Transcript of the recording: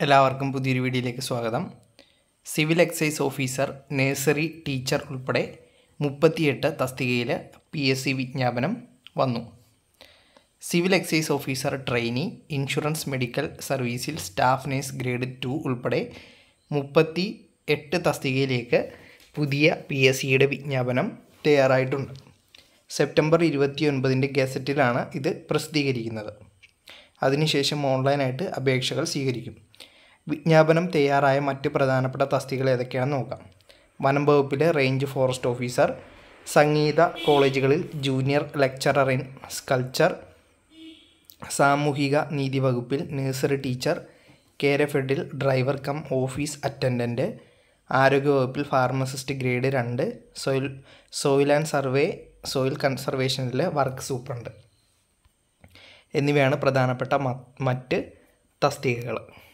എല്ലാവർക്കും പുതിയൊരു വീഡിയോയിലേക്ക് സ്വാഗതം civil excise officer nursery teacher ഉൾപ്പെടെ മുപ്പത്തിയെട്ട് തസ്തികയിൽ പി എസ് സി വിജ്ഞാപനം വന്നു civil excise officer trainee insurance medical സർവീസിൽ സ്റ്റാഫ് നേഴ്സ് ഗ്രേഡ് ടു ഉൾപ്പെടെ മുപ്പത്തി എട്ട് തസ്തികയിലേക്ക് പുതിയ പി എസ് സിയുടെ വിജ്ഞാപനം തയ്യാറായിട്ടുണ്ട് സെപ്റ്റംബർ ഇരുപത്തി ഒൻപതിൻ്റെ ഗസറ്റിലാണ് ഇത് പ്രസിദ്ധീകരിക്കുന്നത് അതിനുശേഷം ഓൺലൈനായിട്ട് അപേക്ഷകൾ സ്വീകരിക്കും വിജ്ഞാപനം തയ്യാറായ മറ്റ് പ്രധാനപ്പെട്ട തസ്തികകൾ ഏതൊക്കെയാണെന്ന് നോക്കാം വനം വകുപ്പിലെ റേഞ്ച് ഫോറസ്റ്റ് ഓഫീസർ സംഗീത കോളേജുകളിൽ ജൂനിയർ ലെക്ചറർ ഇൻ സ്കൾച്ചർ സാമൂഹിക നീതി വകുപ്പിൽ നഴ്സറി ടീച്ചർ കേരഫെഡിൽ ഡ്രൈവർ കം ഓഫീസ് അറ്റൻഡൻറ്റ് ആരോഗ്യവകുപ്പിൽ ഫാർമസിസ്റ്റ് ഗ്രേഡ് രണ്ട് soil soil and survey soil കൺസർവേഷനിലെ വർക്ക് സൂപ്രണ്ട് എന്നിവയാണ് പ്രധാനപ്പെട്ട മ- മറ്റ് തസ്തികകൾ